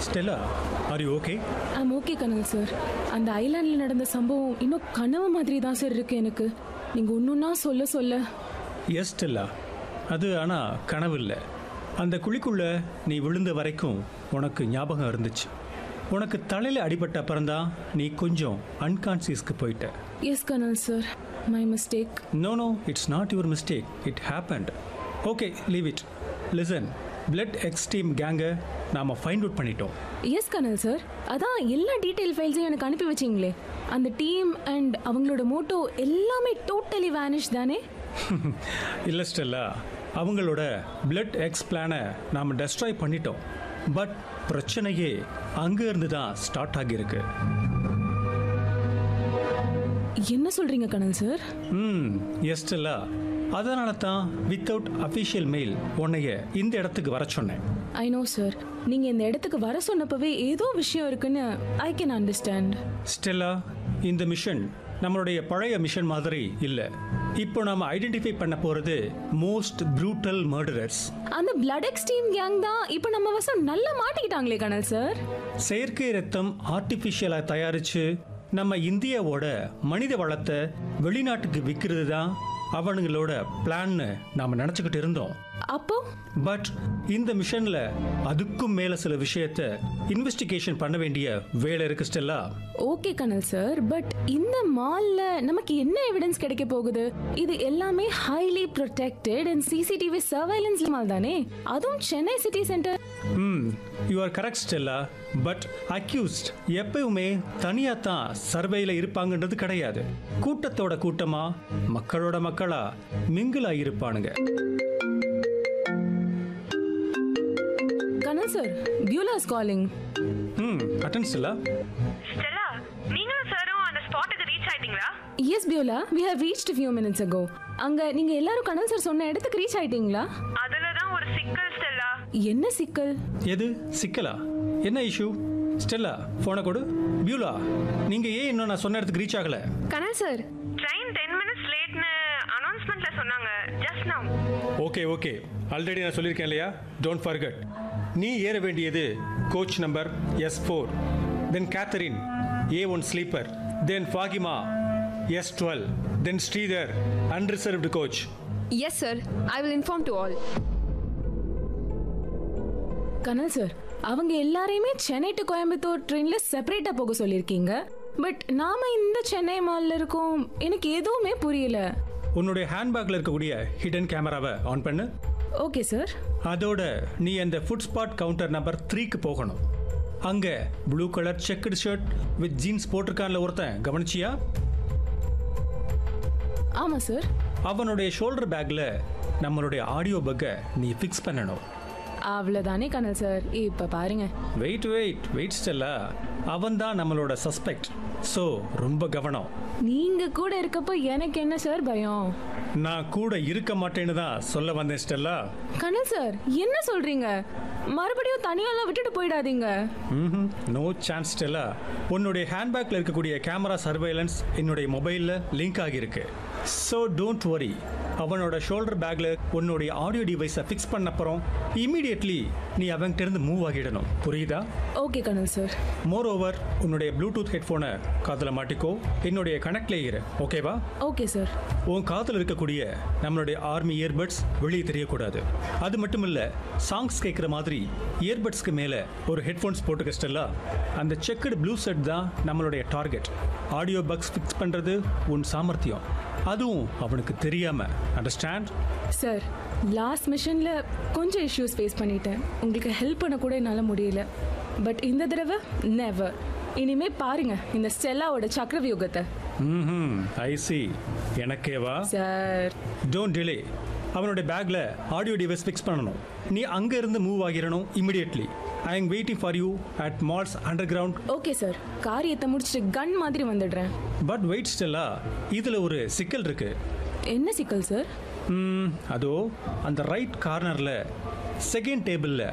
Stella are you okay I'm okay Kanal sir அந்த ஐலாண்டில் நடந்த சம்பவம் இன்னும் கனவு மாதிரி தான் சார் இருக்கு எனக்கு நீங்க ஒன்றுன்னா சொல்ல சொல்ல எஸ் ஸ்டெல்லா அது ஆனால் கனவு இல்லை அந்த குழிக்குள்ள நீ விழுந்த வரைக்கும் உனக்கு ஞாபகம் இருந்துச்சு உனக்கு தலையில் அடிபட்ட அப்புறம்தான் நீ கொஞ்சம் அன்கான்சியஸ்க்கு போயிட்ட yes Kanal sir my mistake no no it's not your mistake it happened okay leave it listen blood X team கேங்கை நாம் ஃபைண்ட் அவுட் பண்ணிட்டோம் எஸ் கனல் சார் அதான் எல்லா டீட்டெயில் ஃபைல்ஸையும் எனக்கு அனுப்பி வச்சிங்களே அந்த டீம் அண்ட் அவங்களோட மோட்டோ எல்லாமே டோட்டலி வேனிஷ் தானே இல்லை ஸ்டெல்லா அவங்களோட பிளட் எக்ஸ் பிளானை நாம் டெஸ்ட்ராய் பண்ணிட்டோம் பட் பிரச்சனையே அங்கே இருந்து தான் ஸ்டார்ட் ஆகியிருக்கு என்ன சொல்றீங்க கனல் சார் ம் எஸ் ஸ்டெல்லா அதனால தான் வித்தவுட் அஃபிஷியல் மெயில் உன்னைய இந்த இடத்துக்கு வர சொன்னேன் ஐ நோ சார் நீங்க இந்த இடத்துக்கு வர சொன்னப்பவே ஏதோ விஷயம் இருக்குன்னு ஐ கேன் அண்டர்ஸ்டாண்ட் ஸ்டெல்லா இந்த மிஷன் நம்மளுடைய பழைய மிஷன் மாதிரி இல்லை இப்போ நாம ஐடென்டிஃபை பண்ண போகிறது மோஸ்ட் ப்ரூட்டல் மர்டரர்ஸ் அந்த பிளட் எக்ஸ் டீம் கேங் தான் இப்போ நம்ம வசம் நல்லா மாட்டிக்கிட்டாங்களே கனல் சார் செயற்கை ரத்தம் ஆர்டிஃபிஷியலாக தயாரித்து நம்ம இந்தியாவோட மனித வளத்தை வெளிநாட்டுக்கு விற்கிறது தான் அவனுங்களோட பிளான்னு நாம் நினச்சிக்கிட்டு இருந்தோம் அப்போ பட் இந்த மிஷனில் அதுக்கும் மேலே சில விஷயத்த இன்வெஸ்டிகேஷன் பண்ண வேண்டிய வேலை இருக்கு Stella okay Kanal sir but இந்த மால்ல நமக்கு என்ன எவிடன்ஸ் கிடைக்க போகுது இது எல்லாமே highly protected and CCTV surveillance mall தானே அதுவும் Chennai city centre hmm you are correct Stella but accused எப்பவுமே தனியாக தான் சர்வேயில் இருப்பாங்கன்றது கிடையாது கூட்டத்தோட கூட்டமாக மக்களோட மக்களா மிங்கிளாக இருப்பானுங்க Kanal sir Beulah's calling hmm attend Stella Stella நீங்களும் சாரும் அந்த ஸ்பாட்டுக்கு ரீச் ஆயிட்டீங்களா yes Beulah we have reached few minutes ago அங்க நீங்க எல்லாரும் கனல் சார் சொன்ன இடத்துக்கு ரீச் ஆயிட்டீங்களா அதுல தான் ஒரு சிக்கல் ஸ்டெல்லா என்ன சிக்கல் எது சிக்கலா என்ன இஷ்யூ ஸ்டெல்லா ஃபோனை கொடு பியூலா நீங்கள் ஏன் இன்னும் நான் சொன்ன இடத்துக்கு ரீச் ஆகலை Kanal sir train ten minutes லேட்னு அனௌன்ஸ்மெண்ட்ல சொன்னாங்க just now okay okay already நான் சொல்லியிருக்கேன் இல்லையா டோன்ட் ஃபர்கட் நீ ஏற வேண்டியது coach number S four then Catherine A one sleeper then ஃபாகிமா S twelve then Sridhar unreserved coach yes sir I will inform to all Kanal sir அவங்க எல்லாரையுமே சென்னை டு கோயம்புத்தூர் ட்ரெயின்ல செப்பரேட்டா போக சொல்லியிருக்கீங்க பட் நாம இந்த சென்னை மால்ல இருக்கோம் எனக்கு எதுவுமே புரியல உன்னுடைய ஹேண்ட்பேக்கில் இருக்கக்கூடிய ஹிடன் கேமராவை ஆன் பண்ணு ஓகே சார் அதோட நீ அந்த ஃபுட் ஸ்பாட் கவுண்டர் நம்பர் த்ரீக்கு போகணும் அங்கே blue colour checked shirt with jeans போட்டிருக்கான்ல ஒருத்தன் கவனிச்சியா ஆமா சார் அவனுடைய ஷோல்டர் பேக்கில் நம்மளுடைய ஆடியோ பக்கை நீ ஃபிக்ஸ் பண்ணணும் அவ்வளவுதானே கனல் சார் இப்ப பாருங்க வெயிட் வெயிட் வெயிட் ஸ்டெல்லா அவன் தான் நம்மளோட சஸ்பெக்ட் ஸோ ரொம்ப கவனம் நீங்க கூட இருக்கப்போ எனக்கு என்ன சார் பயம் நான் கூட இருக்க மாட்டேன்னு தான் சொல்ல வந்தேன் ஸ்டெல்லா கனல் சார் என்ன சொல்றீங்க மறுபடியும் தனியாலாம் விட்டுட்டு போயிடாதீங்க ம் நோ சான்ஸ் ஸ்டெல்லா உன்னுடைய ஹேண்ட்பேக்கில் இருக்கக்கூடிய கேமரா சர்வைலன்ஸ் என்னுடைய மொபைலில் லிங்க் ஆகியிருக்கு ஸோ டோன்ட் வரி அவனோட ஷோல்டர் பேக்கில் உன்னுடைய ஆடியோ டிவைஸை ஃபிக்ஸ் பண்ண அப்புறம் இமீடியட்லி நீ அவன்கிட்ட இருந்து மூவ் ஆகிடணும் புரியுதா okay Kanal sir moreover உன்னுடைய ப்ளூடூத் ஹெட்ஃபோனை காதில் மாட்டிக்கோ என்னுடைய கனெக்ட்ல இரு ஓகேவா ஓகே சார் உன் காதில் இருக்கக்கூடிய நம்மளுடைய ஆர்மி இயர்பட்ஸ் வெளியே தெரியக்கூடாது அது மட்டும் இல்லை சாங்ஸ் கேட்குற மாதிரி இயர்பட்ஸ்க்கு மேலே ஒரு ஹெட்ஃபோன்ஸ் போட்டு கஷ்டல்ல அந்த செக்குடு ப்ளூ செட் தான் நம்மளுடைய டார்கெட் ஆடியோ பக்ஸ் ஃபிக்ஸ் பண்ணுறது உன் சாமர்த்தியம் அதுவும் அவனுக்கு தெரியாமல் அண்டர்ஸ்டாண்ட் சார் லாஸ்ட் மிஷன்ல கொஞ்சம் இஷ்யூஸ் ஃபேஸ் பண்ணிட்டேன் உங்களுக்கு ஹெல்ப் பண்ண கூட என்னால் முடியல பட் இந்த தடவை நெவர் இனிமே பாருங்க இந்த ஸ்டெல்லாவோட சக்கரவியூகத்தை ம் ஐ சி எனக்கேவா சார் டோன்ட் டிலே அவனுடைய பேக்கில் ஆடியோ டிவைஸ் ஃபிக்ஸ் பண்ணணும் நீ அங்கே இருந்து மூவ் ஆகிடணும் immediately I am waiting for you at malls underground okay sir காரியத்தை முடிச்சுட்டு கன் மாதிரி வந்துடுறேன் பட் வெயிட் ஸ்டெல்லா இதில் ஒரு சிக்கல் இருக்கு என்ன சிக்கல் சார் ம், அதோ அந்த ரைட் கார்னரில் செகண்ட் டேபிளில்